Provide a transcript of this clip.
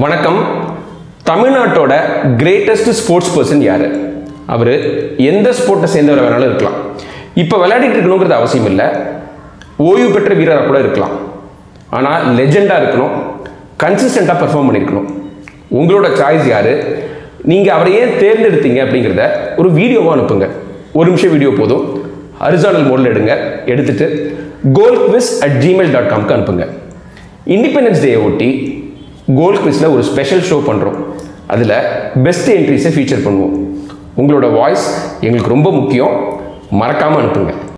வணக்கம் தமிழ்நாட்டோட greatest sports person யார் அவர் எந்த ஸ்போர்ட்டை சேர்ந்தவர் வேணாலும் இருக்கலாம் இப்போ விளையாடிட்டு இருக்கணுங்கிறது அவசியம் இல்லை ஓய்வு பெற்ற வீரராக கூட இருக்கலாம் ஆனால் லெஜெண்டாக இருக்கணும் கன்சிஸ்டண்ட்டாக பெர்ஃபார்ம் பண்ணியிருக்கணும் உங்களோட சாய்ஸ் யார் நீங்கள் அவரை ஏன் தேர்ந்தெடுத்தீங்க அப்படிங்கிறத ஒரு வீடியோவாக அனுப்புங்க ஒரு நிமிஷம் வீடியோ போதும் ஹரிசானல் மோடில் எடுங்க எடுத்துட்டு goal quiz at Gmail dot காம்க்கு அனுப்புங்க இண்டிபெண்டன்ஸ் டே ஒட்டி கோல் குவிஸில் ஒரு ஸ்பெஷல் ஷோ பண்ணுறோம் அதில் பெஸ்ட் என்ட்ரிஸை ஃபீச்சர் பண்ணுவோம் உங்களோட வாய்ஸ் எங்களுக்கு ரொம்ப முக்கியம் மறக்காமல் அனுப்புங்க